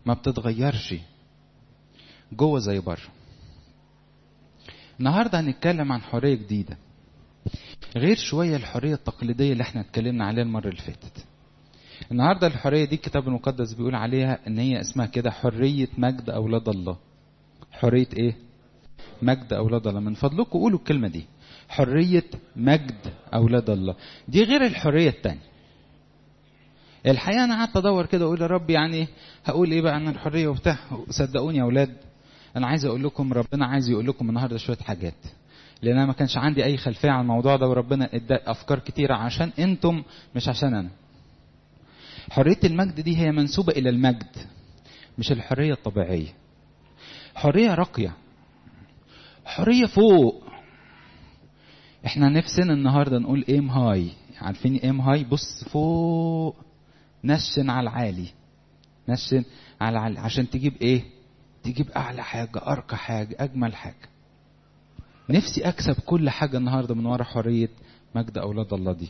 ما بتتغيرش جوه زي بره النهارده هنتكلم عن حريه جديده غير شويه الحريه التقليديه اللي احنا اتكلمنا عليها المره اللي فاتت النهارده الحريه دي الكتاب المقدس بيقول عليها ان هي اسمها كده حريه مجد اولاد الله حريه ايه مجد اولاد الله من فضلكم قولوا الكلمه دي حريه مجد اولاد الله دي غير الحريه الثانيه الحقيقه انا قعدت ادور كده اقول يا رب يعني هقول ايه بقى عن الحريه وبتاع صدقوني يا اولاد انا عايز اقول لكم ربنا عايز يقول لكم النهارده شويه حاجات لان انا ما كانش عندي اي خلفيه عن الموضوع ده وربنا ادى افكار كتيره عشان انتم مش عشان انا حريه المجد دي هي منسوبه الى المجد مش الحريه الطبيعيه حريه راقيه حريه فوق احنا نفسنا النهارده نقول ايم هاي عارفين ايم هاي بص فوق نشن على العالي نشن على العالي عشان تجيب ايه تجيب اعلى حاجه ارقى حاجه اجمل حاجه نفسي اكسب كل حاجه النهارده من ورا حريه مجد اولاد الله دي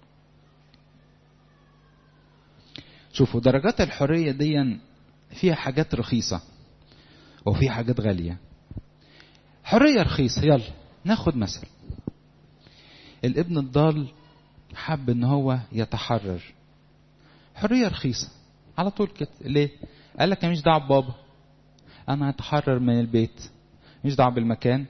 شوفوا درجات الحريه دي فيها حاجات رخيصه وفي حاجات غاليه حريه رخيصه يلا ناخد مثل الابن الضال حب ان هو يتحرر حريه رخيصه على طول كده ليه قال لك مش دعوه بابا انا هتحرر من البيت مش دعوه بالمكان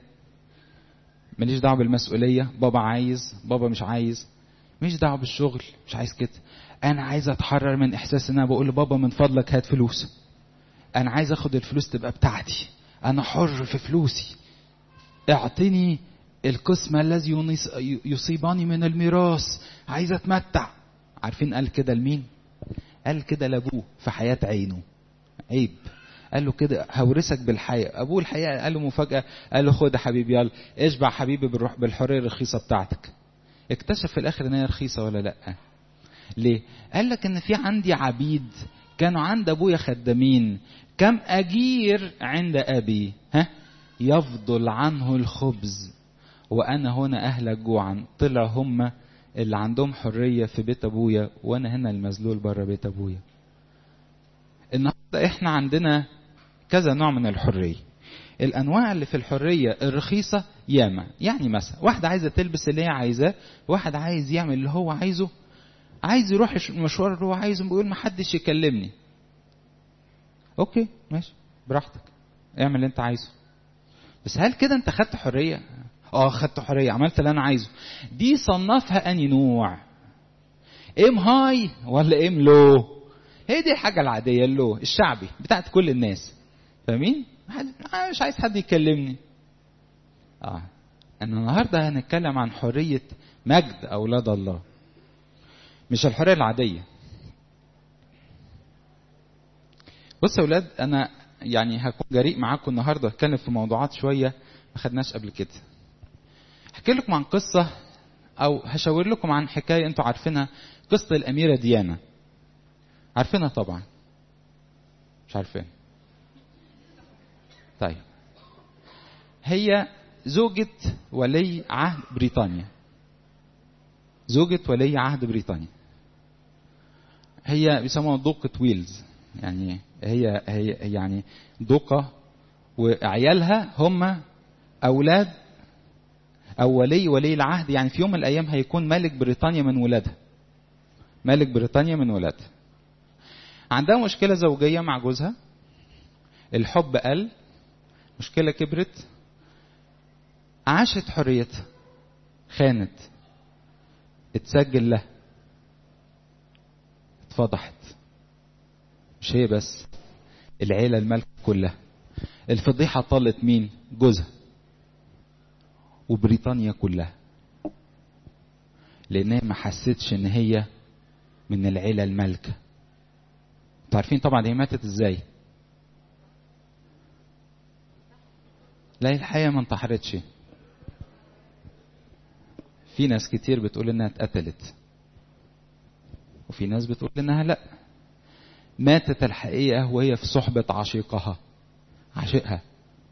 ماليش دعوه بالمسؤوليه بابا عايز بابا مش عايز مش دعوه بالشغل مش عايز كده انا عايز اتحرر من احساس ان انا بقول لبابا من فضلك هات فلوس انا عايز اخد الفلوس تبقى بتاعتي انا حر في فلوسي اعطني القسم الذي يصيبني من الميراث عايز اتمتع عارفين قال كده لمين قال كده لابوه في حياه عينه عيب قال له كده هورثك بالحياة ابوه الحقيقه قال له مفاجاه قال له خد يا حبيبي يلا اشبع حبيبي بالروح بالحريه الرخيصه بتاعتك اكتشف في الاخر ان هي رخيصه ولا لا ليه قال لك ان في عندي عبيد كانوا عند ابويا خدامين كم اجير عند ابي ها يفضل عنه الخبز وانا هنا اهلك جوعا طلع هم اللي عندهم حريه في بيت ابويا وانا هنا المذلول بره بيت ابويا النهارده احنا عندنا كذا نوع من الحريه الانواع اللي في الحريه الرخيصه ياما يعني مثلا واحده عايزه تلبس اللي هي عايزاه واحد عايز يعمل اللي هو عايزه عايز يروح المشوار اللي هو عايزه بيقول ما حدش يكلمني اوكي ماشي براحتك اعمل اللي انت عايزه بس هل كده انت خدت حريه اه خدت حريه عملت اللي انا عايزه دي صنفها اني نوع ام هاي ولا ام لو هي دي الحاجه العاديه اللو الشعبي بتاعت كل الناس فاهمين مش عايز حد يكلمني اه انا النهارده هنتكلم عن حريه مجد اولاد الله مش الحريه العاديه بص يا اولاد انا يعني هكون جريء معاكم النهارده اتكلم في موضوعات شويه ما خدناش قبل كده احكي لكم عن قصه او هشاور لكم عن حكايه انتوا عارفينها قصه الاميره ديانا عارفينها طبعا مش عارفين طيب هي زوجة ولي عهد بريطانيا زوجة ولي عهد بريطانيا هي بيسموها دوقة ويلز يعني هي هي يعني دوقة وعيالها هم أولاد أو ولي ولي العهد يعني في يوم من الأيام هيكون ملك بريطانيا من ولادها ملك بريطانيا من ولادها عندها مشكلة زوجية مع جوزها الحب قل مشكلة كبرت عاشت حريتها خانت اتسجل لها اتفضحت مش هي بس العيلة الملك كلها الفضيحة طالت مين جوزها وبريطانيا كلها لأنها ما حستش إن هي من العيلة المالكة انتوا عارفين طبعا هي ماتت ازاي لا الحقيقة ما انتحرتش في ناس كتير بتقول انها اتقتلت وفي ناس بتقول انها لا ماتت الحقيقة وهي في صحبة عشيقها عشقها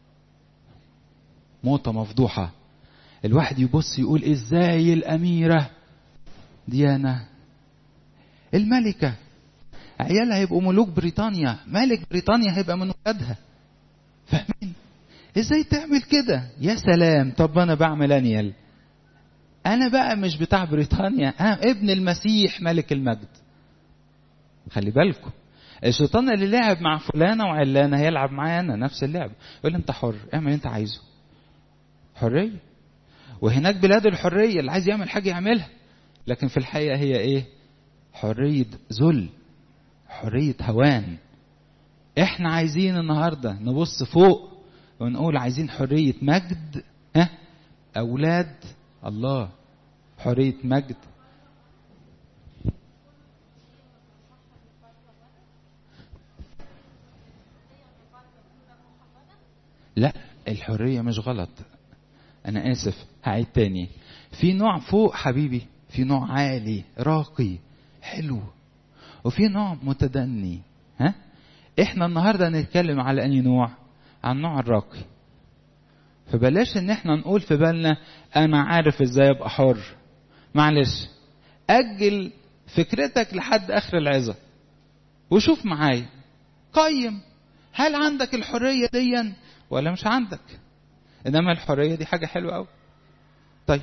موتة مفضوحة الواحد يبص يقول ازاي الأميرة ديانا الملكة عيالها هيبقوا ملوك بريطانيا ملك بريطانيا هيبقى من ولادها فاهمين ازاي تعمل كده يا سلام طب انا بعمل انيل انا بقى مش بتاع بريطانيا انا ابن المسيح ملك المجد خلي بالكم الشيطان اللي لعب مع فلانه وعلانه هيلعب معايا انا نفس اللعب يقول لي انت حر اعمل اللي انت عايزه حريه وهناك بلاد الحريه اللي عايز يعمل حاجه يعملها لكن في الحقيقه هي ايه حريه ذل حريه هوان احنا عايزين النهارده نبص فوق ونقول عايزين حريه مجد ها اولاد الله حريه مجد لا الحرية مش غلط أنا آسف هعيد تاني في نوع فوق حبيبي في نوع عالي راقي حلو وفي نوع متدني ها احنا النهارده هنتكلم على انهي نوع عن النوع الراقي فبلاش ان احنا نقول في بالنا انا عارف ازاي ابقى حر معلش اجل فكرتك لحد اخر العظه وشوف معايا قيم هل عندك الحريه ديا ولا مش عندك انما الحريه دي حاجه حلوه قوي طيب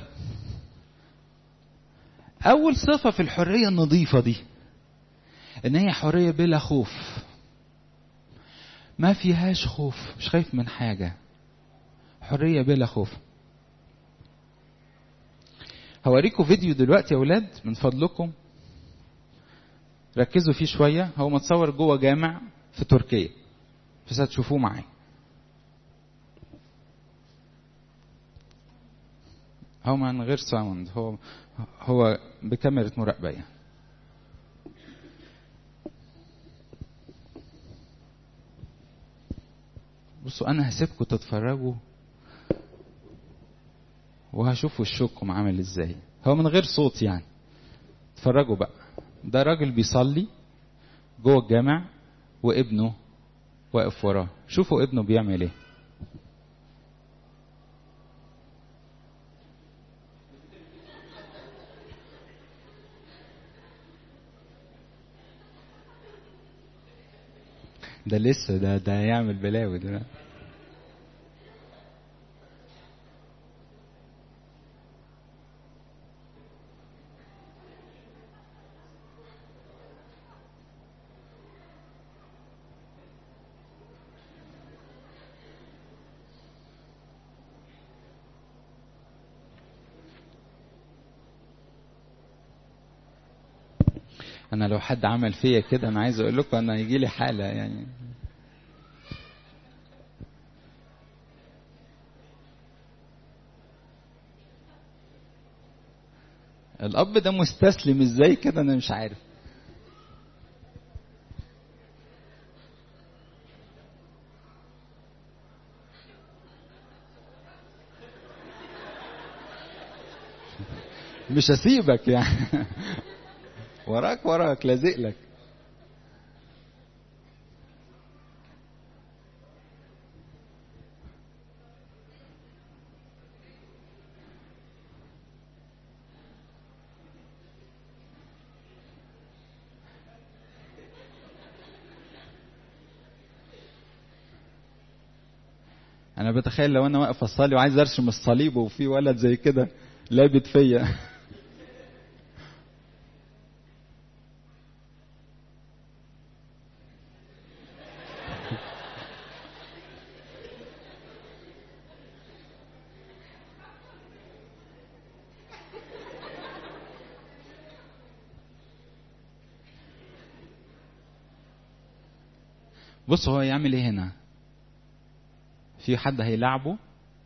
اول صفه في الحريه النظيفه دي ان هي حريه بلا خوف ما فيهاش خوف مش خايف من حاجه حريه بلا خوف هوريكم فيديو دلوقتي يا اولاد من فضلكم ركزوا فيه شويه هو متصور جوه جامع في تركيا بس هتشوفوه معايا هو من غير ساوند هو هو بكاميرا مراقبة يعني. بصوا أنا هسيبكم تتفرجوا وهشوف وشكم عامل ازاي هو من غير صوت يعني اتفرجوا بقى ده راجل بيصلي جوه الجامع وابنه واقف وراه شوفوا ابنه بيعمل ايه ده لسه ده ده هيعمل بلاوي ده انا لو حد عمل فيا كده انا عايز اقول لكم انا هيجي لي حاله يعني الاب ده مستسلم ازاي كده انا مش عارف مش هسيبك يعني وراك وراك لازق لك انا بتخيل لو انا واقف اصلي وعايز ارسم الصليب وفي ولد زي كده لابت فيا بص هو يعمل ايه هنا في حد هيلعبه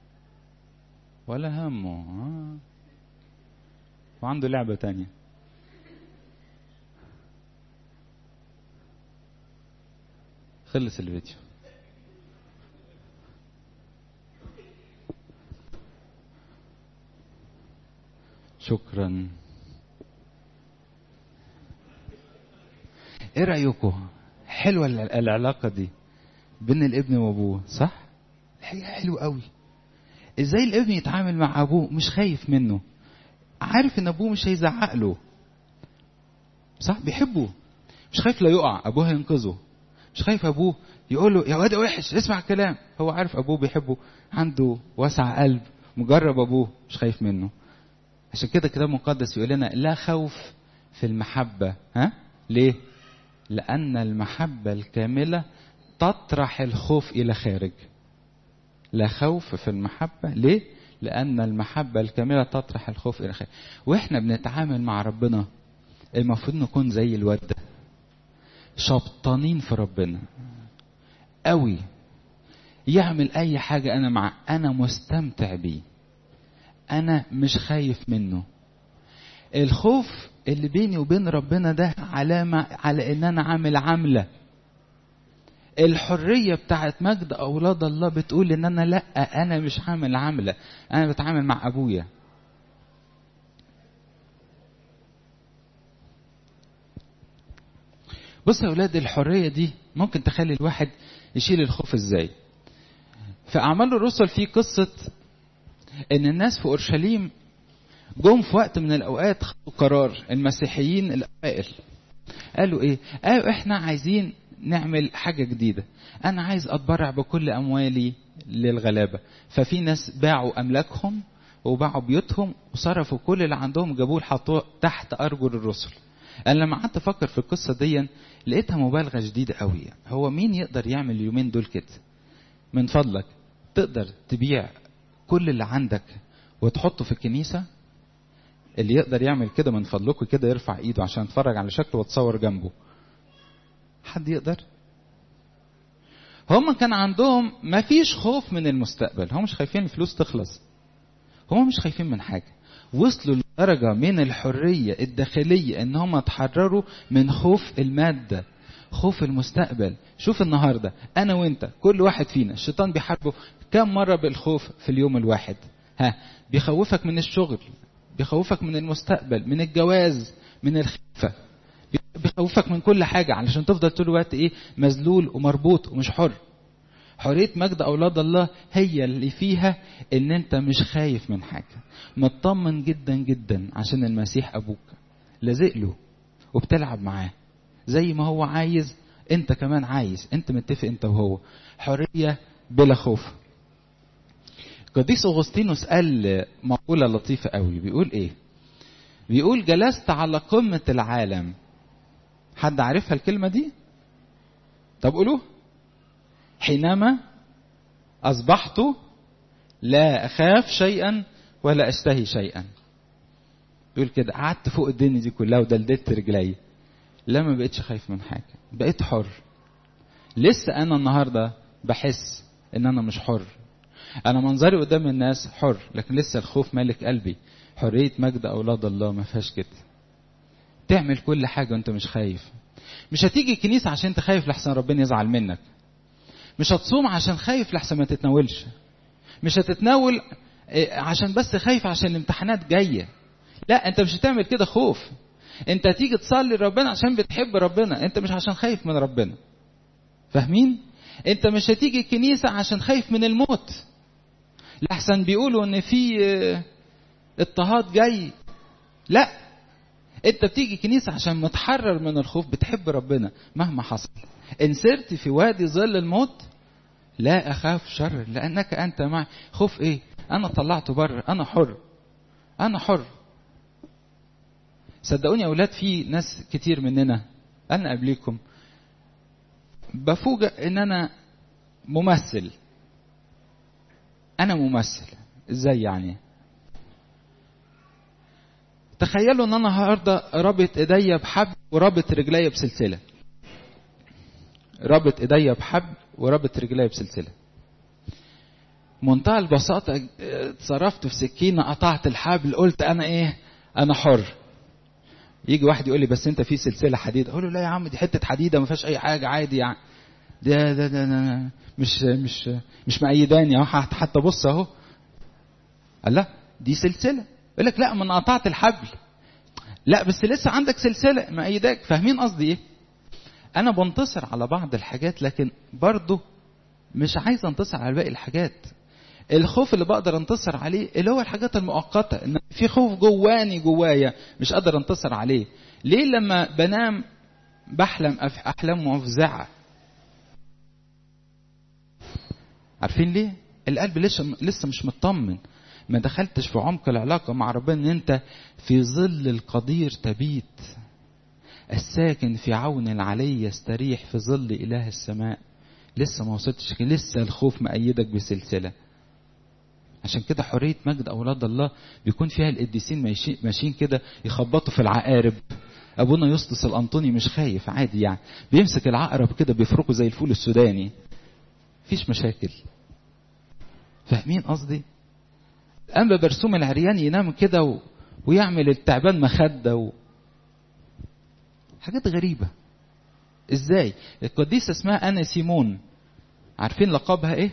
ولا همه آه. وعنده لعبة تانية خلص الفيديو شكرا ايه رأيكم حلوة العلاقة دي بين الابن وابوه صح الحقيقة حلو قوي ازاي الابن يتعامل مع ابوه مش خايف منه عارف ان ابوه مش هيزعق له صح بيحبه مش خايف لا يقع ابوه هينقذه مش خايف ابوه يقول له يا واد وحش اسمع الكلام هو عارف ابوه بيحبه عنده وسع قلب مجرب ابوه مش خايف منه عشان كده الكتاب المقدس يقول لنا لا خوف في المحبه ها ليه لان المحبه الكامله تطرح الخوف الى خارج لا خوف في المحبه ليه لان المحبه الكامله تطرح الخوف الى خارج واحنا بنتعامل مع ربنا المفروض نكون زي الواد ده شبطانين في ربنا قوي يعمل اي حاجة انا مع انا مستمتع بيه انا مش خايف منه الخوف اللي بيني وبين ربنا ده علامة على ان انا عامل عاملة الحرية بتاعت مجد اولاد الله بتقول ان انا لا انا مش عامل عاملة انا بتعامل مع ابويا بص يا اولاد الحريه دي ممكن تخلي الواحد يشيل الخوف ازاي في اعمال الرسل في قصه ان الناس في اورشليم جم في وقت من الاوقات خدوا قرار المسيحيين الاوائل قالوا ايه قالوا احنا عايزين نعمل حاجه جديده انا عايز اتبرع بكل اموالي للغلابه ففي ناس باعوا املاكهم وباعوا بيوتهم وصرفوا كل اللي عندهم جابوه حطوه تحت ارجل الرسل انا لما قعدت افكر في القصه دي لقيتها مبالغه شديده قوي هو مين يقدر يعمل اليومين دول كده من فضلك تقدر تبيع كل اللي عندك وتحطه في الكنيسه اللي يقدر يعمل كده من فضلكم كده يرفع ايده عشان اتفرج على شكله واتصور جنبه حد يقدر هم كان عندهم ما فيش خوف من المستقبل هم مش خايفين الفلوس تخلص هم مش خايفين من حاجه وصلوا لدرجة من الحرية الداخلية ان هم اتحرروا من خوف المادة خوف المستقبل شوف النهاردة انا وانت كل واحد فينا الشيطان بيحاربه كم مرة بالخوف في اليوم الواحد ها بيخوفك من الشغل بيخوفك من المستقبل من الجواز من الخيفة بيخوفك من كل حاجة علشان تفضل طول الوقت ايه مذلول ومربوط ومش حر حرية مجد أولاد الله هي اللي فيها إن أنت مش خايف من حاجة مطمن جدا جدا عشان المسيح أبوك لازق له وبتلعب معاه زي ما هو عايز أنت كمان عايز أنت متفق أنت وهو حرية بلا خوف قديس أغسطينوس قال مقولة لطيفة قوي بيقول إيه بيقول جلست على قمة العالم حد عارفها الكلمة دي طب قولوه حينما أصبحت لا أخاف شيئا ولا أشتهي شيئا يقول كده قعدت فوق الدنيا دي كلها ودلدلت رجلي لا ما بقتش خايف من حاجة بقيت حر لسه أنا النهاردة بحس إن أنا مش حر أنا منظري قدام الناس حر لكن لسه الخوف مالك قلبي حرية مجد أولاد الله ما فيهاش كده تعمل كل حاجة وأنت مش خايف مش هتيجي الكنيسة عشان انت خايف لحسن ربنا يزعل منك مش هتصوم عشان خايف لحسن ما تتناولش مش هتتناول عشان بس خايف عشان الامتحانات جاية لا انت مش هتعمل كده خوف انت هتيجي تصلي لربنا عشان بتحب ربنا انت مش عشان خايف من ربنا فاهمين انت مش هتيجي الكنيسة عشان خايف من الموت لحسن بيقولوا ان في اضطهاد جاي لا انت بتيجي كنيسة عشان متحرر من الخوف بتحب ربنا مهما حصل ان سرت في وادي ظل الموت لا اخاف شر لانك انت معي خوف ايه انا طلعته بره انا حر انا حر صدقوني يا اولاد في ناس كتير مننا انا قبليكم بفوجئ ان انا ممثل انا ممثل ازاي يعني تخيلوا ان انا النهارده رابط ايديا بحبل ورابط رجليا بسلسله رابط ايديا بحبل ورابط رجليا بسلسله منتهى البساطة اتصرفت في سكينة قطعت الحبل قلت أنا إيه؟ أنا حر. يجي واحد يقول لي بس أنت في سلسلة حديد، أقول له لا يا عم دي حتة حديدة ما فيهاش أي حاجة عادي يعني. ده ده ده, ده مش مش مش مأيداني أهو حتى بص أهو. قال لا دي سلسلة. يقول لك لا ما أنا قطعت الحبل. لا بس لسه عندك سلسلة مأيداك، فاهمين قصدي إيه؟ أنا بنتصر على بعض الحاجات لكن برضه مش عايز انتصر على باقي الحاجات. الخوف اللي بقدر انتصر عليه اللي هو الحاجات المؤقته ان في خوف جواني جوايا مش قادر انتصر عليه ليه لما بنام بحلم احلام مفزعه عارفين ليه القلب لسه لسه مش مطمن ما دخلتش في عمق العلاقة مع ربنا ان انت في ظل القدير تبيت الساكن في عون العلي يستريح في ظل اله السماء لسه ما وصلتش لسه الخوف مأيدك بسلسلة عشان كده حرية مجد أولاد الله بيكون فيها القديسين ماشيين كده يخبطوا في العقارب أبونا يسطس الأنطوني مش خايف عادي يعني بيمسك العقرب كده بيفركه زي الفول السوداني مفيش مشاكل فاهمين قصدي أما برسوم العريان ينام كده و... ويعمل التعبان مخدة و... حاجات غريبة ازاي القديسة اسمها أنا سيمون عارفين لقبها ايه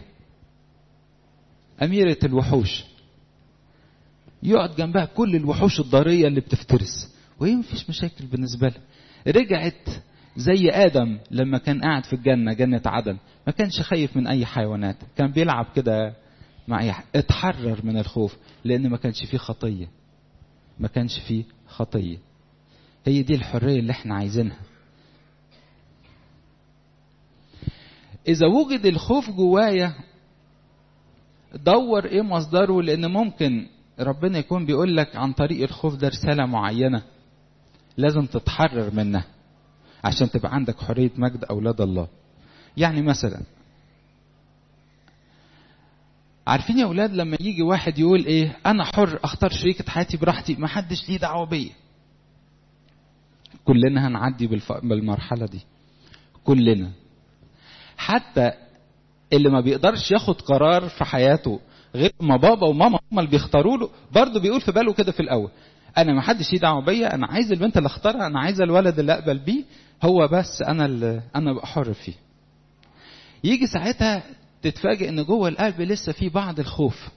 أميرة الوحوش يقعد جنبها كل الوحوش الضارية اللي بتفترس وهي مفيش مشاكل بالنسبة لها رجعت زي آدم لما كان قاعد في الجنة جنة عدن ما كانش خايف من أي حيوانات كان بيلعب كده مع أي اتحرر من الخوف لأن ما كانش فيه خطية ما كانش فيه خطية هي دي الحرية اللي احنا عايزينها إذا وجد الخوف جوايا دور إيه مصدره لأن ممكن ربنا يكون بيقول لك عن طريق الخوف ده رسالة معينة لازم تتحرر منها عشان تبقى عندك حرية مجد أولاد الله يعني مثلا عارفين يا أولاد لما يجي واحد يقول إيه أنا حر أختار شريكة حياتي براحتي ما حدش ليه دعوة بيا كلنا هنعدي بالف... بالمرحلة دي كلنا حتى اللي ما بيقدرش ياخد قرار في حياته غير ما بابا وماما هم اللي بيختاروا له برضه بيقول في باله كده في الاول انا ما حدش ليه دعوه بيا انا عايز البنت اللي اختارها انا عايز الولد اللي اقبل بيه هو بس انا اللي انا بقى حر فيه يجي ساعتها تتفاجئ ان جوه القلب لسه في بعض الخوف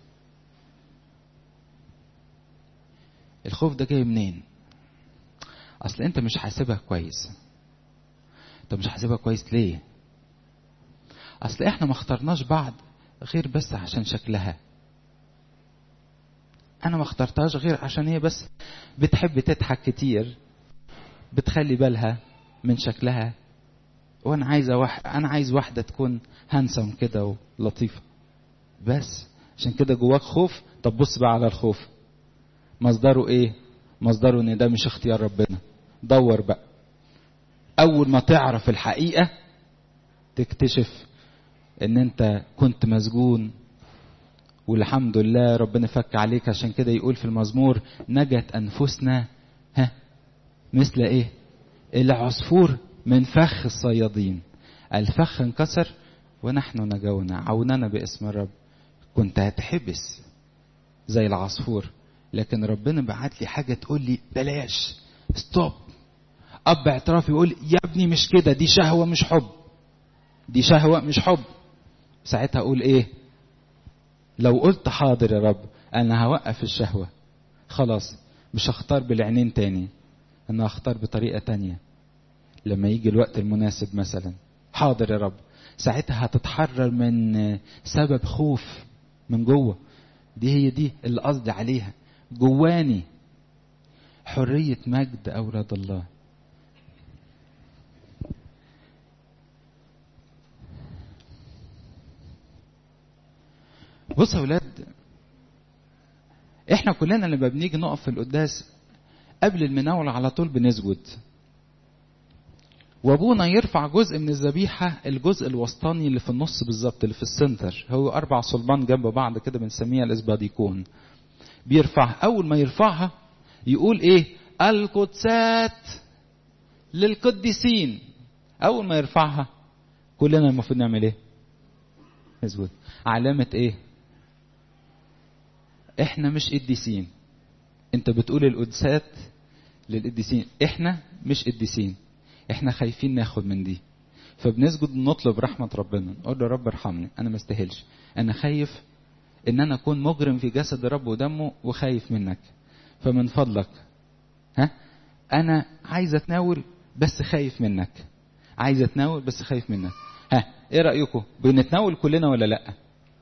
الخوف ده جاي منين اصل انت مش حاسبها كويس انت مش حاسبها كويس ليه اصل احنا ما اخترناش بعض غير بس عشان شكلها انا ما اخترتهاش غير عشان هي بس بتحب تضحك كتير بتخلي بالها من شكلها وانا عايزه واحد انا عايز واحده تكون هانسم كده ولطيفه بس عشان كده جواك خوف طب بص بقى على الخوف مصدره ايه مصدره ان ده مش اختيار ربنا دور بقى اول ما تعرف الحقيقه تكتشف ان انت كنت مسجون والحمد لله ربنا فك عليك عشان كده يقول في المزمور نجت انفسنا ها مثل ايه العصفور من فخ الصيادين الفخ انكسر ونحن نجونا عوننا باسم الرب كنت هتحبس زي العصفور لكن ربنا بعت لي حاجه تقول لي بلاش ستوب اب اعترافي يقول يا ابني مش كده دي شهوه مش حب دي شهوه مش حب ساعتها اقول ايه لو قلت حاضر يا رب انا هوقف الشهوه خلاص مش هختار بالعينين تاني انا هختار بطريقه تانية لما يجي الوقت المناسب مثلا حاضر يا رب ساعتها هتتحرر من سبب خوف من جوه دي هي دي اللي قصدي عليها جواني حرية مجد أولاد الله بص يا أولاد احنا كلنا لما بنيجي نقف في القداس قبل المناولة على طول بنسجد وابونا يرفع جزء من الذبيحة الجزء الوسطاني اللي في النص بالظبط اللي في السنتر هو أربع صلبان جنب بعض كده بنسميها الإسباديكون بيرفعها أول ما يرفعها يقول إيه القدسات للقديسين أول ما يرفعها كلنا المفروض نعمل إيه نسجد علامة إيه إحنا مش قديسين أنت بتقول القدسات للقديسين إحنا مش قديسين احنا خايفين ناخد من دي فبنسجد نطلب رحمة ربنا نقول له رب ارحمني انا ما استاهلش انا خايف ان انا اكون مجرم في جسد الرب ودمه وخايف منك فمن فضلك ها انا عايز اتناول بس خايف منك عايز اتناول بس خايف منك ها ايه رايكم بنتناول كلنا ولا لا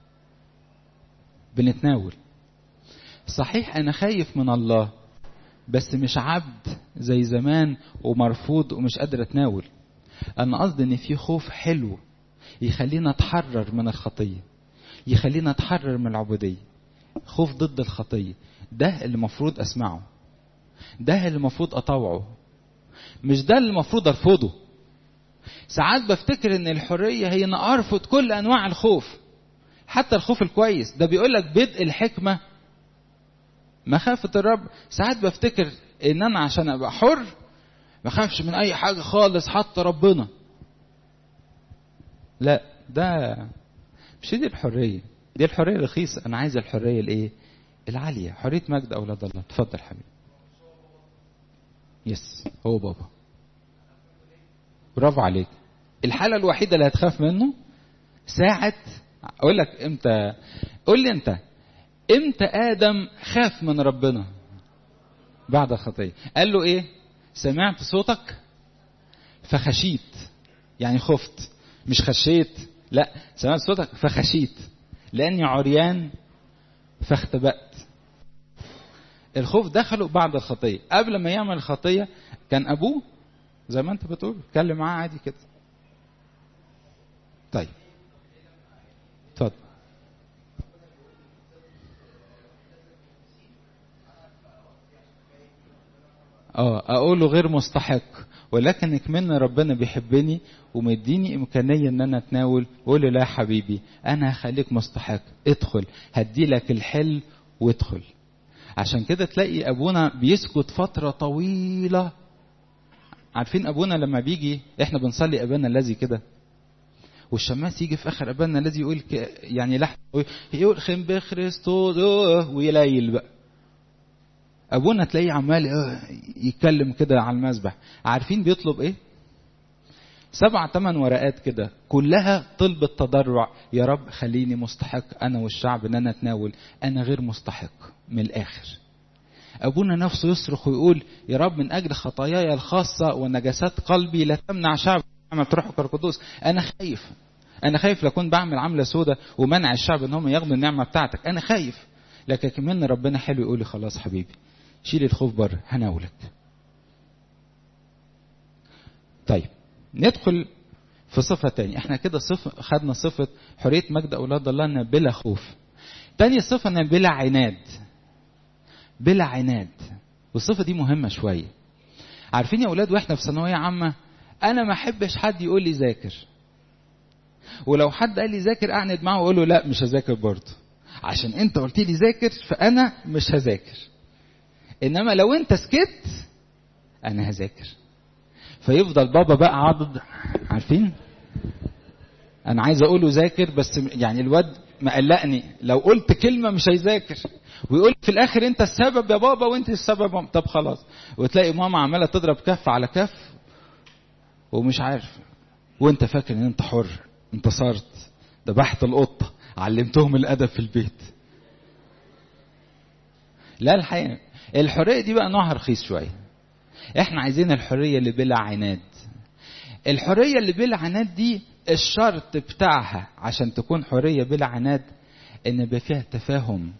بنتناول صحيح انا خايف من الله بس مش عبد زي زمان ومرفوض ومش قادر اتناول انا قصدي ان في خوف حلو يخلينا نتحرر من الخطيه يخلينا نتحرر من العبوديه خوف ضد الخطيه ده اللي المفروض اسمعه ده اللي المفروض اطوعه مش ده اللي المفروض ارفضه ساعات بفتكر ان الحريه هي ان ارفض كل انواع الخوف حتى الخوف الكويس ده بيقول لك بدء الحكمه مخافه الرب ساعات بفتكر ان انا عشان ابقى حر ما اخافش من اي حاجه خالص حتى ربنا لا ده مش دي الحريه دي الحريه الرخيصه انا عايز الحريه الايه العاليه حريه مجد اولاد الله اتفضل حبيبي يس هو بابا برافو عليك الحاله الوحيده اللي هتخاف منه ساعه اقول لك امتى قول لي انت امتى ادم خاف من ربنا بعد الخطيه قال له ايه سمعت صوتك فخشيت يعني خفت مش خشيت لا سمعت صوتك فخشيت لاني عريان فاختبأت الخوف دخله بعد الخطيه قبل ما يعمل الخطيه كان ابوه زي ما انت بتقول اتكلم معاه عادي كده طيب اتفضل اه اقوله غير مستحق ولكن اكمن ربنا بيحبني ومديني امكانيه ان انا اتناول قول لا يا حبيبي انا هخليك مستحق ادخل هدي لك الحل وادخل عشان كده تلاقي ابونا بيسكت فتره طويله عارفين ابونا لما بيجي احنا بنصلي ابانا الذي كده والشماس يجي في اخر ابانا الذي يقول ك... يعني لحن يقول خم بخريستوس ويليل بقى ابونا تلاقيه عمال يتكلم كده على المسبح عارفين بيطلب ايه سبع ثمان ورقات كده كلها طلب التضرع يا رب خليني مستحق انا والشعب ان انا اتناول انا غير مستحق من الاخر ابونا نفسه يصرخ ويقول يا رب من اجل خطاياي الخاصه ونجاسات قلبي لا تمنع شعب عمل روحك القدوس انا خايف انا خايف لكون بعمل عمله سودة ومنع الشعب ان هم ياخدوا النعمه بتاعتك انا خايف لكن كمان ربنا حلو يقول لي خلاص حبيبي شيل الخوف بره هناولك طيب ندخل في صفة تانية احنا كده صفة خدنا صفة حرية مجد أولاد الله إن بلا خوف تاني صفة إن بلا عناد بلا عناد والصفة دي مهمة شوية عارفين يا أولاد وإحنا في ثانوية عامة أنا ما أحبش حد يقول لي ذاكر ولو حد قال لي ذاكر أعند معه وأقول له لا مش هذاكر برضه عشان أنت قلت لي ذاكر فأنا مش هذاكر انما لو انت سكت انا هذاكر فيفضل بابا بقى عضد عارفين انا عايز اقوله ذاكر بس يعني الواد مقلقني لو قلت كلمة مش هيذاكر ويقول في الاخر انت السبب يا بابا وانت السبب طب خلاص وتلاقي ماما عمالة تضرب كف على كف ومش عارف وانت فاكر ان انت حر انتصرت ذبحت القطة علمتهم الادب في البيت لا الحقيقة الحرية دي بقى نوعها رخيص شوية احنا عايزين الحرية اللي بلا عناد الحرية اللي بلا عناد دي الشرط بتاعها عشان تكون حرية بلا عناد ان يبقى فيها تفاهم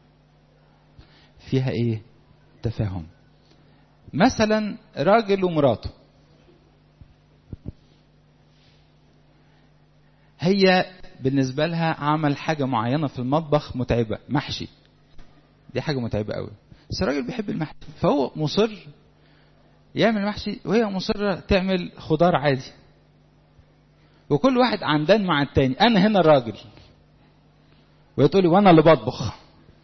فيها ايه تفاهم مثلا راجل ومراته هي بالنسبة لها عمل حاجة معينة في المطبخ متعبة محشي دي حاجة متعبة قوي بس الراجل بيحب المحشي فهو مصر يعمل محشي وهي مصرة تعمل خضار عادي وكل واحد عمدان مع التاني انا هنا الراجل وهي تقولي وانا اللي بطبخ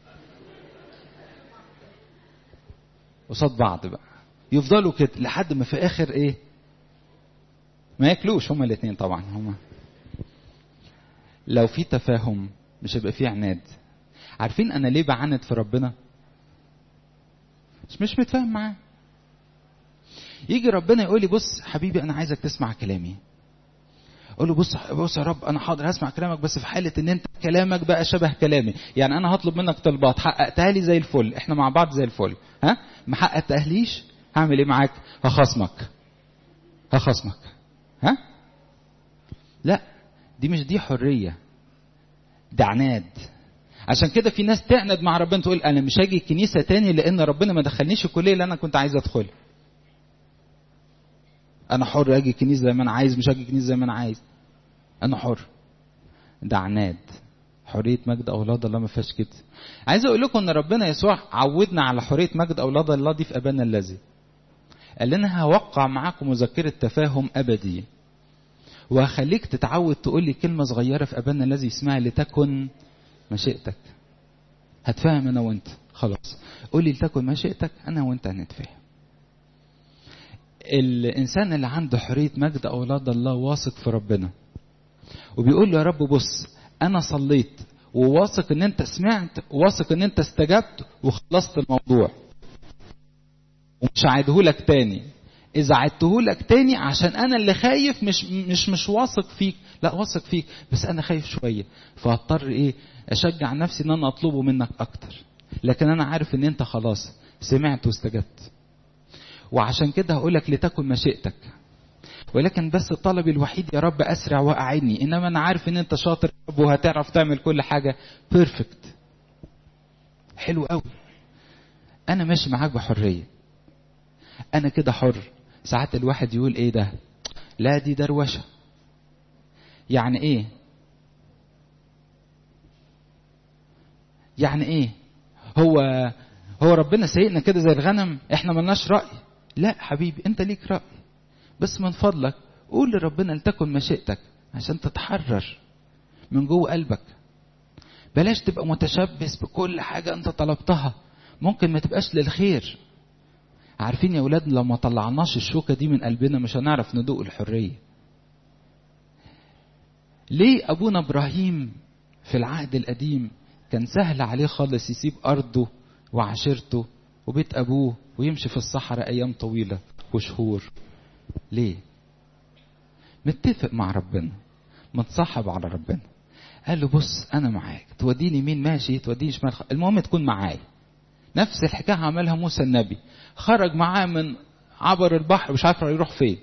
قصاد بعض بقى يفضلوا كده لحد ما في اخر ايه ما ياكلوش هما الاثنين طبعا هما لو في تفاهم مش هيبقى في عناد عارفين انا ليه بعند في ربنا مش مش متفاهم معاه يجي ربنا يقول لي بص حبيبي انا عايزك تسمع كلامي اقول له بص بص يا رب انا حاضر هسمع كلامك بس في حاله ان انت كلامك بقى شبه كلامي يعني انا هطلب منك طلبات حققتها لي زي الفل احنا مع بعض زي الفل ها ما حققتهاليش هعمل ايه معاك هخصمك هخصمك ها لا دي مش دي حريه ده عناد عشان كده في ناس تعند مع ربنا تقول انا مش هاجي الكنيسه تاني لان ربنا ما دخلنيش الكليه اللي انا كنت عايز ادخلها انا حر اجي الكنيسه زي ما انا عايز مش اجي الكنيسه زي ما انا عايز انا حر ده عناد حريه مجد اولاد الله ما فيهاش كده عايز اقول لكم ان ربنا يسوع عودنا على حريه مجد اولاد الله دي في ابانا الذي قال لنا هوقع معاكم مذكره تفاهم ابدي وهخليك تتعود تقول لي كلمه صغيره في ابانا الذي اسمها لتكن مشيئتك هتفهم انا وانت خلاص قول لي لتكن مشيئتك انا وانت هنتفاهم الانسان اللي عنده حريه مجد اولاد الله واثق في ربنا وبيقول له يا رب بص انا صليت وواثق ان انت سمعت وواثق ان انت استجبت وخلصت الموضوع ومش هعيدهولك تاني اذا عدتهولك تاني عشان انا اللي خايف مش مش مش واثق فيك لا واثق فيك بس انا خايف شويه فهضطر ايه اشجع نفسي ان انا اطلبه منك اكتر لكن انا عارف ان انت خلاص سمعت واستجبت وعشان كده هقول لك لتكن مشيئتك ولكن بس طلبي الوحيد يا رب اسرع واعني انما انا عارف ان انت شاطر يا رب وهتعرف تعمل كل حاجه بيرفكت حلو قوي انا ماشي معاك بحريه انا كده حر ساعات الواحد يقول ايه ده لا دي دروشه يعني ايه يعني ايه هو هو ربنا سايقنا كده زي الغنم احنا ملناش راي لا حبيبي انت ليك راي بس من فضلك قول لربنا لتكن مشيئتك عشان تتحرر من جوه قلبك بلاش تبقى متشبث بكل حاجة انت طلبتها ممكن ما تبقاش للخير عارفين يا اولاد لو ما طلعناش الشوكة دي من قلبنا مش هنعرف ندوق الحرية ليه ابونا ابراهيم في العهد القديم كان سهل عليه خالص يسيب ارضه وعشيرته وبيت ابوه ويمشي في الصحراء ايام طويله وشهور ليه متفق مع ربنا متصاحب على ربنا قال له بص انا معاك توديني يمين ماشي توديني شمال المهم تكون معايا نفس الحكايه عملها موسى النبي خرج معاه من عبر البحر مش عارف يروح فين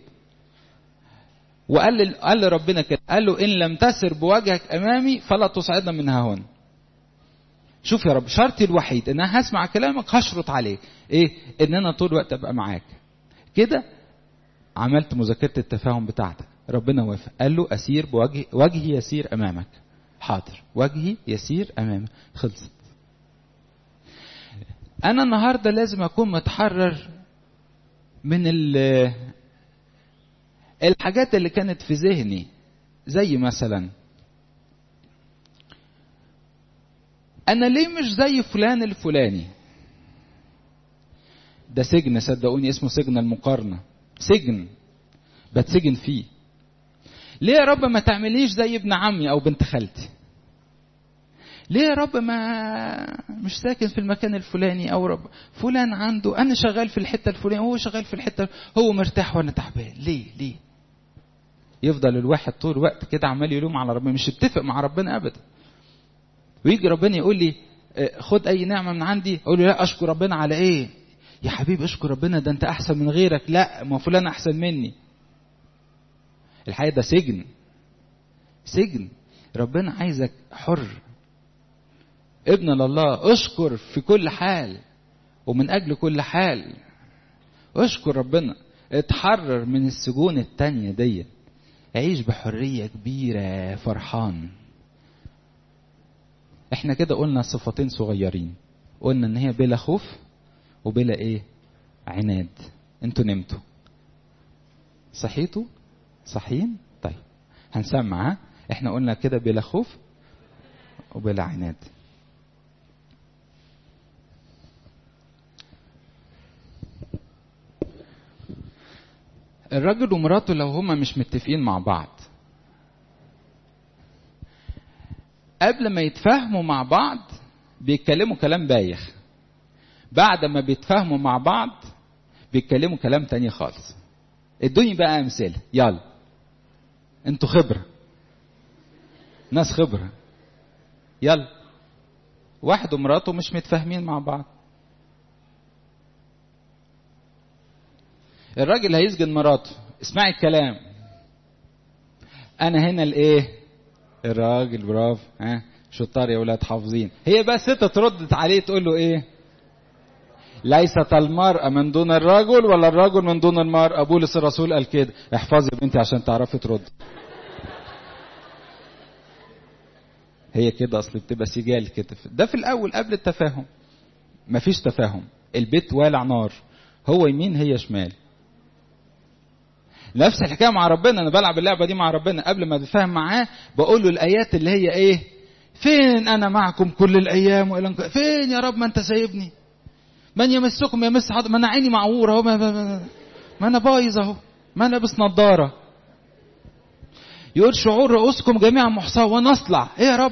وقال قال لربنا كده قال له ان لم تسر بوجهك امامي فلا تصعدنا من ها هنا شوف يا رب شرطي الوحيد ان انا هسمع كلامك هشرط عليك ايه ان انا طول الوقت ابقى معاك كده عملت مذاكره التفاهم بتاعتك ربنا وافق قال له اسير بوجه وجهي يسير امامك حاضر وجهي يسير امامك خلصت انا النهارده لازم اكون متحرر من الحاجات اللي كانت في ذهني زي مثلا انا ليه مش زي فلان الفلاني ده سجن صدقوني اسمه سجن المقارنه سجن بتسجن فيه ليه يا رب ما تعمليش زي ابن عمي او بنت خالتي ليه يا رب ما مش ساكن في المكان الفلاني او رب فلان عنده انا شغال في الحته الفلانيه هو شغال في الحته هو مرتاح وانا تعبان ليه ليه يفضل الواحد طول الوقت كده عمال يلوم على ربنا مش يتفق مع ربنا ابدا ويجي ربنا يقول لي خد اي نعمه من عندي اقول له لا اشكر ربنا على ايه يا حبيبي اشكر ربنا ده انت احسن من غيرك لا ما فلان احسن مني الحقيقه ده سجن سجن ربنا عايزك حر ابن لله اشكر في كل حال ومن اجل كل حال اشكر ربنا اتحرر من السجون التانية دي عيش بحرية كبيرة فرحان احنا كده قلنا صفتين صغيرين قلنا ان هي بلا خوف وبلا ايه عناد انتوا نمتوا صحيتوا صحيين طيب هنسمع ها احنا قلنا كده بلا خوف وبلا عناد الراجل ومراته لو هما مش متفقين مع بعض قبل ما يتفاهموا مع بعض بيتكلموا كلام بايخ بعد ما بيتفاهموا مع بعض بيتكلموا كلام تاني خالص ادوني بقى امثله يلا انتوا خبره ناس خبره يلا واحد ومراته مش متفاهمين مع بعض الراجل هيسجن مراته اسمعي الكلام انا هنا الايه الراجل برافو ها شطار يا ولاد حافظين هي بقى ست ترد عليه تقول له ايه ليست المرأة من دون الرجل ولا الرجل من دون المرأة بولس الرسول قال كده احفظي يا بنتي عشان تعرفي ترد هي كده اصل بتبقى سجال كده ده في الاول قبل التفاهم مفيش تفاهم البيت والع نار هو يمين هي شمال نفس الحكايه مع ربنا انا بلعب اللعبه دي مع ربنا قبل ما اتفاهم معاه بقول له الايات اللي هي ايه فين انا معكم كل الايام والى فين يا رب ما انت سايبني من يمسكم يمس حد ما انا عيني معوره اهو ما, ما, ما انا بايظ اهو ما انا لابس نضاره يقول شعور رؤوسكم جميعا محصاه وانا اصلع ايه يا رب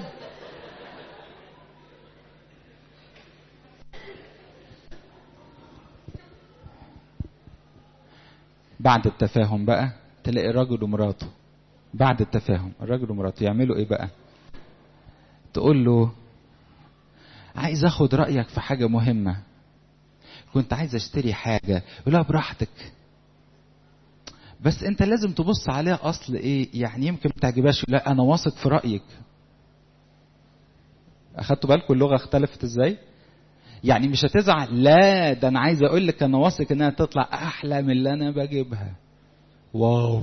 بعد التفاهم بقى تلاقي الراجل ومراته بعد التفاهم الراجل ومراته يعملوا ايه بقى تقول له عايز اخد رايك في حاجه مهمه كنت عايز اشتري حاجه يقول لها براحتك بس انت لازم تبص عليها اصل ايه يعني يمكن ما تعجبهاش لا انا واثق في رايك اخدتوا بالكم اللغه اختلفت ازاي يعني مش هتزعل لا ده انا عايز اقول لك انا واثق انها تطلع احلى من اللي انا بجيبها واو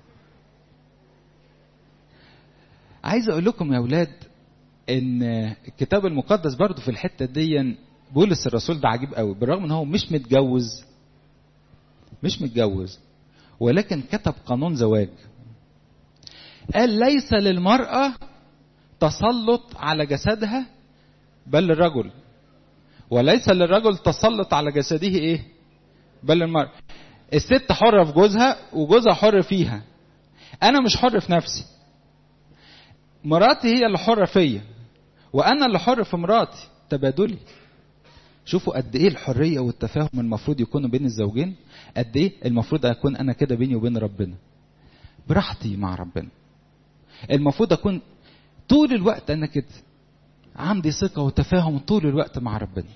عايز اقول لكم يا اولاد ان الكتاب المقدس برضو في الحته دي بولس الرسول ده عجيب قوي بالرغم ان هو مش متجوز مش متجوز ولكن كتب قانون زواج قال ليس للمرأة تسلط على جسدها بل للرجل وليس للرجل تسلط على جسده ايه بل للمرأة الست حرة في جوزها وجوزها حر فيها انا مش حر في نفسي مراتي هي اللي حرة فيا وانا اللي حر في مراتي تبادلي شوفوا قد ايه الحريه والتفاهم المفروض يكونوا بين الزوجين قد ايه المفروض اكون انا كده بيني وبين ربنا براحتي مع ربنا المفروض اكون طول الوقت انا كده عندي ثقه وتفاهم طول الوقت مع ربنا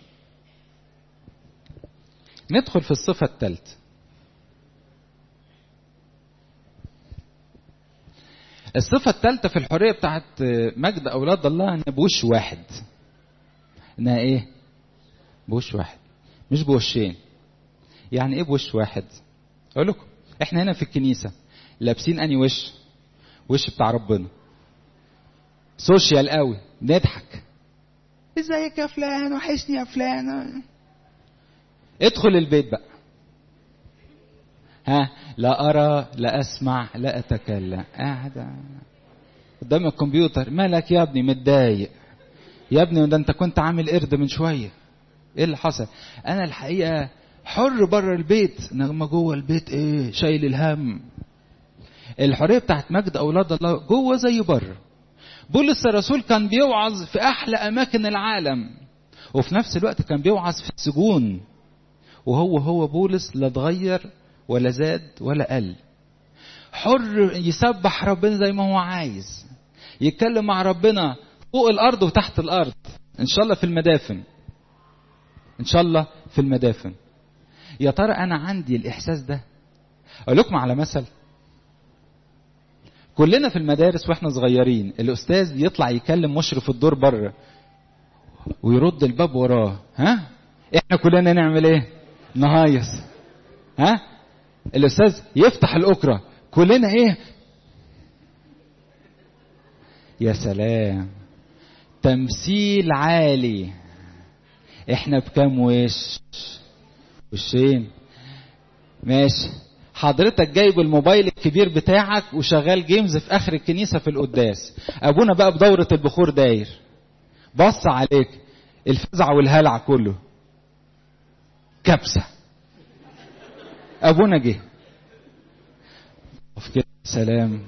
ندخل في الصفه الثالثه الصفة الثالثة في الحرية بتاعت مجد أولاد الله إن بوش واحد. إنها إيه؟ بوش واحد مش بوشين يعني ايه بوش واحد اقول لكم احنا هنا في الكنيسه لابسين اني وش وش بتاع ربنا سوشيال قوي نضحك ازيك يا فلان وحشني يا فلان ادخل البيت بقى ها لا ارى لا اسمع لا اتكلم قاعد قدام الكمبيوتر مالك يا ابني متضايق يا ابني ده انت كنت عامل قرد من شويه ايه اللي حصل انا الحقيقه حر بره البيت انما جوه البيت ايه شايل الهم الحريه بتاعت مجد اولاد الله جوه زي بره بولس الرسول كان بيوعظ في احلى اماكن العالم وفي نفس الوقت كان بيوعظ في السجون وهو هو بولس لا اتغير ولا زاد ولا قل حر يسبح ربنا زي ما هو عايز يتكلم مع ربنا فوق الارض وتحت الارض ان شاء الله في المدافن ان شاء الله في المدافن يا ترى انا عندي الاحساس ده اقول لكم على مثل كلنا في المدارس واحنا صغيرين الاستاذ يطلع يكلم مشرف الدور بره ويرد الباب وراه ها احنا كلنا نعمل ايه نهايص ها الاستاذ يفتح الاكره كلنا ايه يا سلام تمثيل عالي احنا بكام وش وشين ماشي حضرتك جايب الموبايل الكبير بتاعك وشغال جيمز في اخر الكنيسه في القداس ابونا بقى بدوره البخور داير بص عليك الفزع والهلع كله كبسه ابونا جه في كده سلام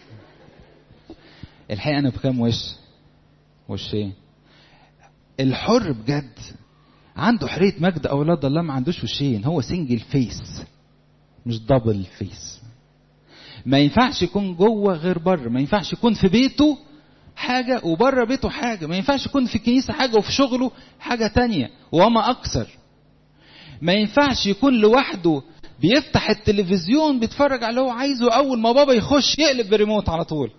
الحقيقه انا بكام وش وشين الحر بجد عنده حريه مجد اولاد الله ما عندوش وشين هو سنجل فيس مش دبل فيس ما ينفعش يكون جوه غير بره ما ينفعش يكون في بيته حاجة وبره بيته حاجة ما ينفعش يكون في الكنيسة حاجة وفي شغله حاجة تانية وما أكثر ما ينفعش يكون لوحده بيفتح التلفزيون بيتفرج على اللي هو عايزه أول ما بابا يخش يقلب بريموت على طول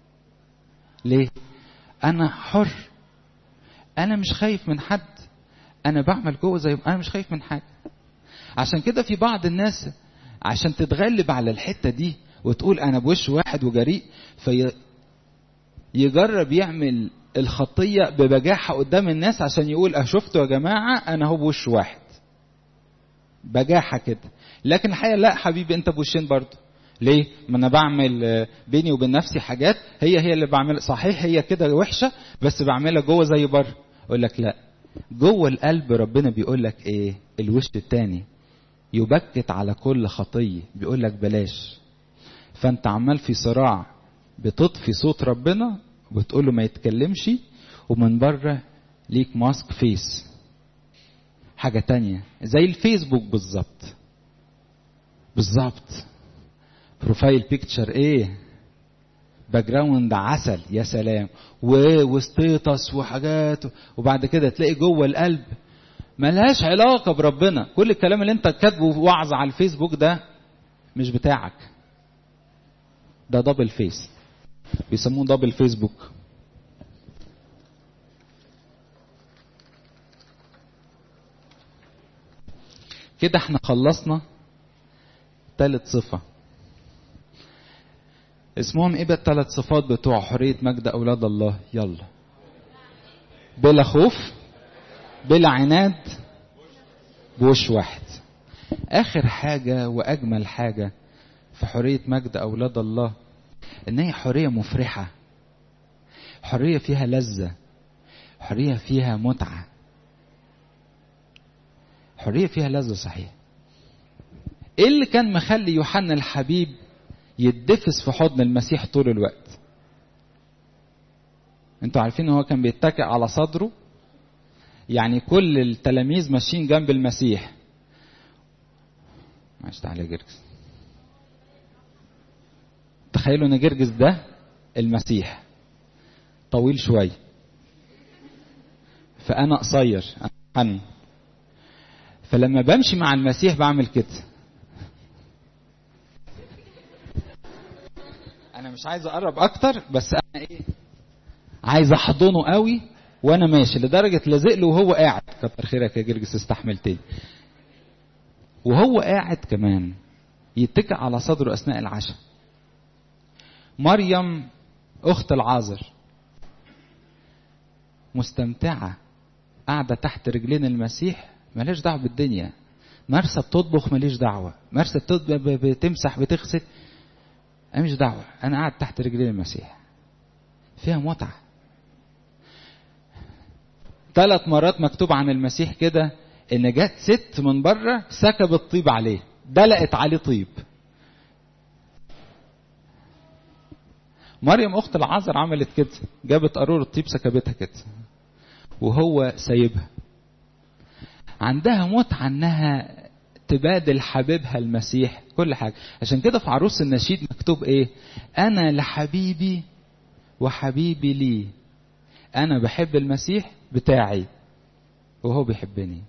ليه؟ أنا حر أنا مش خايف من حد انا بعمل جوه زي انا مش خايف من حاجه عشان كده في بعض الناس عشان تتغلب على الحته دي وتقول انا بوش واحد وجريء في يجرب يعمل الخطيه ببجاحه قدام الناس عشان يقول اه شفتوا يا جماعه انا هو بوش واحد بجاحه كده لكن الحقيقه لا حبيبي انت بوشين برضه ليه؟ ما انا بعمل بيني وبين نفسي حاجات هي هي اللي بعملها صحيح هي كده وحشه بس بعملها جوه زي بره اقول لك لا جوه القلب ربنا بيقول لك ايه الوش التاني يبكت على كل خطيه بيقول لك بلاش فانت عمال في صراع بتطفي صوت ربنا وتقول له ما يتكلمش ومن بره ليك ماسك فيس حاجة تانية زي الفيسبوك بالظبط بالظبط بروفايل بيكتشر ايه باك جراوند عسل يا سلام و وستيتس وحاجات وبعد كده تلاقي جوه القلب ملهاش علاقة بربنا كل الكلام اللي انت كاتبه وعظ على الفيسبوك ده مش بتاعك ده دبل فيس بيسموه دبل فيسبوك كده احنا خلصنا ثالث صفة اسمهم ايه بقى الثلاث صفات بتوع حرية مجد اولاد الله يلا بلا خوف بلا عناد بوش واحد اخر حاجة واجمل حاجة في حرية مجد اولاد الله ان هي حرية مفرحة حرية فيها لذة حرية فيها متعة حرية فيها لذة صحيح ايه اللي كان مخلي يوحنا الحبيب يدفس في حضن المسيح طول الوقت انتوا عارفين ان هو كان بيتكئ على صدره يعني كل التلاميذ ماشيين جنب المسيح معلش تعالى جرجس تخيلوا ان جرجس ده المسيح طويل شويه فانا قصير انا فلما بمشي مع المسيح بعمل كده انا مش عايز اقرب اكتر بس انا ايه عايز احضنه قوي وانا ماشي لدرجه لازق له وهو قاعد كتر خيرك يا جرجس استحملتني وهو قاعد كمان يتكئ على صدره اثناء العشاء مريم اخت العازر مستمتعه قاعده تحت رجلين المسيح مالهاش دعوه بالدنيا مرسى بتطبخ ماليش دعوه مرسى بتمسح بتغسل انا مش دعوه انا قاعد تحت رجلين المسيح فيها متعه ثلاث مرات مكتوب عن المسيح كده ان جت ست من بره سكبت طيب عليه دلقت عليه طيب مريم اخت العذر عملت كده جابت قارورة طيب سكبتها كده وهو سايبها عندها متعة انها تبادل حبيبها المسيح كل حاجة عشان كده في عروس النشيد مكتوب ايه انا لحبيبي وحبيبي لي انا بحب المسيح بتاعي وهو بيحبني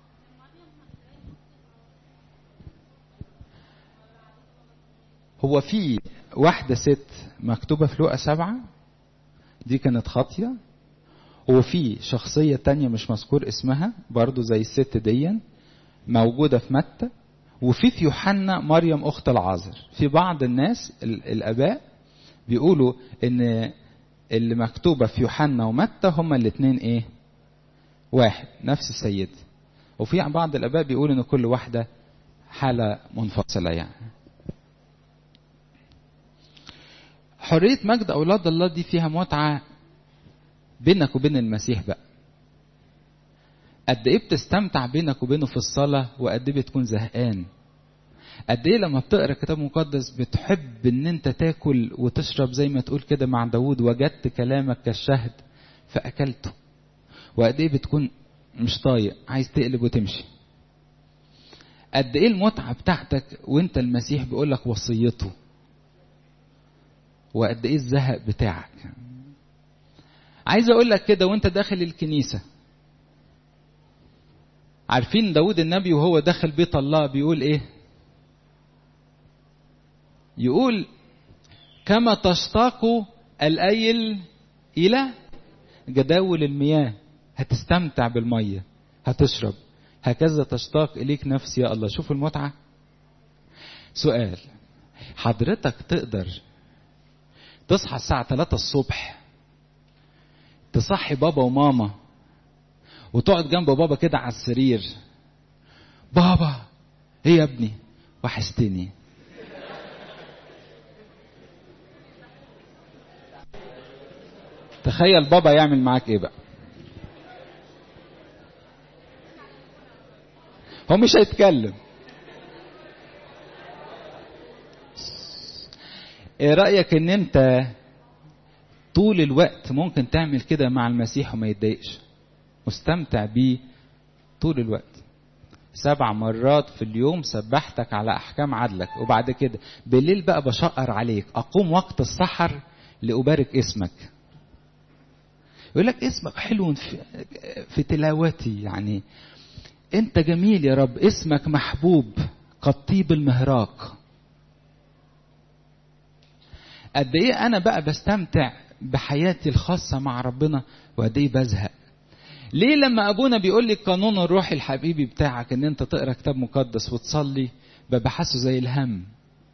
هو في واحدة ست مكتوبة في لقا سبعة دي كانت خاطية وفي شخصية تانية مش مذكور اسمها برضو زي الست دي موجودة في متى وفي في يوحنا مريم أخت العازر في بعض الناس الآباء بيقولوا إن اللي مكتوبة في يوحنا ومتى هما الاثنين إيه واحد نفس السيد وفي بعض الآباء بيقولوا إن كل واحدة حالة منفصلة يعني حرية مجد أولاد الله دي فيها متعة بينك وبين المسيح بقى قد ايه بتستمتع بينك وبينه في الصلاة وقد ايه بتكون زهقان قد ايه لما بتقرا كتاب مقدس بتحب ان انت تاكل وتشرب زي ما تقول كده مع داود وجدت كلامك كالشهد فاكلته وقد ايه بتكون مش طايق عايز تقلب وتمشي قد ايه المتعة بتاعتك وانت المسيح بيقول لك وصيته وقد ايه الزهق بتاعك عايز اقول لك كده وانت داخل الكنيسه عارفين داود النبي وهو داخل بيت الله بيقول ايه يقول كما تشتاق الايل الى جداول المياه هتستمتع بالميه هتشرب هكذا تشتاق إليك نفسي يا الله شوف المتعة سؤال حضرتك تقدر تصحى الساعة 3 الصبح تصحي بابا وماما وتقعد جنب بابا كده على السرير بابا ايه يا ابني وحشتني تخيل بابا يعمل معاك ايه بقى هو مش هيتكلم ايه رأيك ان انت طول الوقت ممكن تعمل كده مع المسيح وما يتضايقش مستمتع بيه طول الوقت سبع مرات في اليوم سبحتك على احكام عدلك وبعد كده بالليل بقى بشقر عليك اقوم وقت السحر لابارك اسمك يقول لك اسمك حلو في, في تلاوتي يعني انت جميل يا رب اسمك محبوب كالطيب المهراق قد ايه انا بقى بستمتع بحياتي الخاصه مع ربنا وقد ايه بزهق ليه لما ابونا بيقول لي القانون الروحي الحبيبي بتاعك ان انت تقرا كتاب مقدس وتصلي ببقى حاسه زي الهم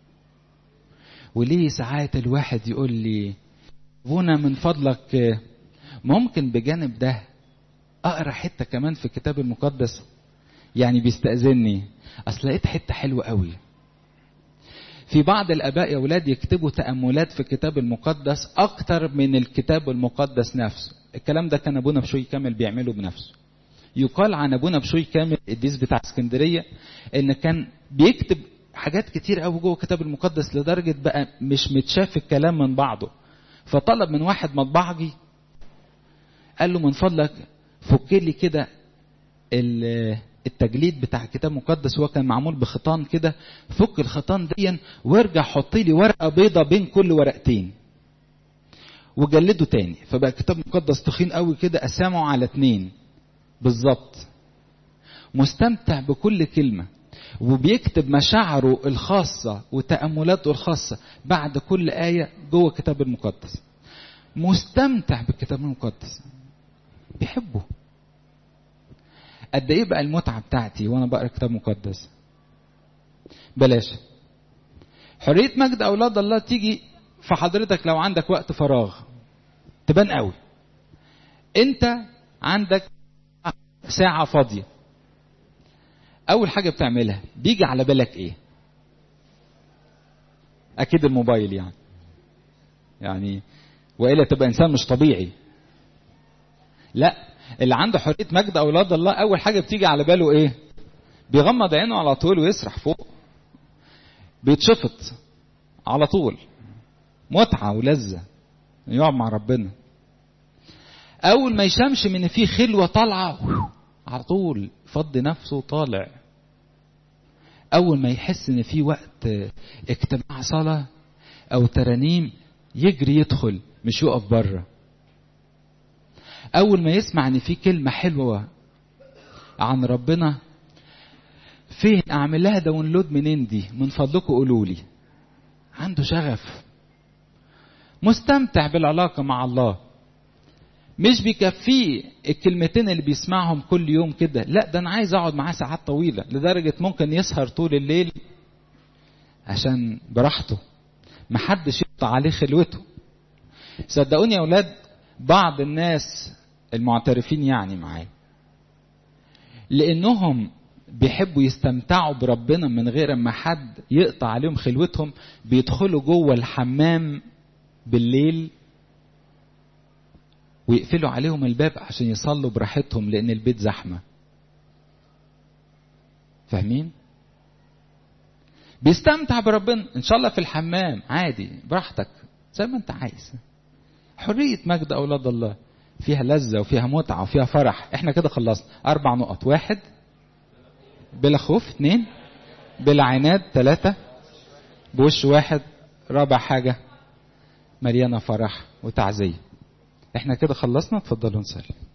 وليه ساعات الواحد يقول لي ابونا من فضلك ممكن بجانب ده اقرا حته كمان في الكتاب المقدس يعني بيستاذني اصل لقيت حته حلوه قوي في بعض الاباء يا اولاد يكتبوا تاملات في الكتاب المقدس اكتر من الكتاب المقدس نفسه الكلام ده كان ابونا بشوي كامل بيعمله بنفسه يقال عن ابونا بشوي كامل الديس بتاع اسكندريه ان كان بيكتب حاجات كتير قوي جوه الكتاب المقدس لدرجه بقى مش متشاف الكلام من بعضه فطلب من واحد مطبعجي قال له من فضلك فك لي كده التجليد بتاع الكتاب المقدس هو كان معمول بخيطان كده فك الخيطان دي وارجع حط لي ورقه بيضه بين كل ورقتين وجلده تاني فبقى الكتاب المقدس تخين قوي كده قسمه على اتنين بالظبط مستمتع بكل كلمه وبيكتب مشاعره الخاصة وتأملاته الخاصة بعد كل آية جوه الكتاب المقدس مستمتع بالكتاب المقدس بيحبه قد ايه بقى المتعه بتاعتي وانا بقرا كتاب مقدس بلاش حريه مجد اولاد الله تيجي في حضرتك لو عندك وقت فراغ تبان قوي انت عندك ساعه فاضيه اول حاجه بتعملها بيجي على بالك ايه اكيد الموبايل يعني يعني والا تبقى انسان مش طبيعي لا اللي عنده حريه مجد اولاد الله اول حاجه بتيجي على باله ايه بيغمض عينه على طول ويسرح فوق بيتشفط على طول متعه ولذه يقعد مع ربنا اول ما يشمش من في خلوه طالعه على طول فض نفسه طالع اول ما يحس ان في وقت اجتماع صلاه او ترانيم يجري يدخل مش يقف بره اول ما يسمع ان في كلمه حلوه عن ربنا فين اعمل لها داونلود منين دي من فضلكم قولوا لي عنده شغف مستمتع بالعلاقه مع الله مش بيكفيه الكلمتين اللي بيسمعهم كل يوم كده لا ده انا عايز اقعد معاه ساعات طويله لدرجه ممكن يسهر طول الليل عشان براحته محدش يقطع عليه خلوته صدقوني يا اولاد بعض الناس المعترفين يعني معايا لانهم بيحبوا يستمتعوا بربنا من غير ما حد يقطع عليهم خلوتهم بيدخلوا جوه الحمام بالليل ويقفلوا عليهم الباب عشان يصلوا براحتهم لان البيت زحمه فاهمين بيستمتع بربنا ان شاء الله في الحمام عادي براحتك زي ما انت عايز حريه مجد اولاد الله فيها لذه وفيها متعه وفيها فرح احنا كده خلصنا اربع نقط واحد بلا خوف اثنين بلا عناد ثلاثه بوش واحد رابع حاجه مليانه فرح وتعزيه احنا كده خلصنا اتفضلوا نصلي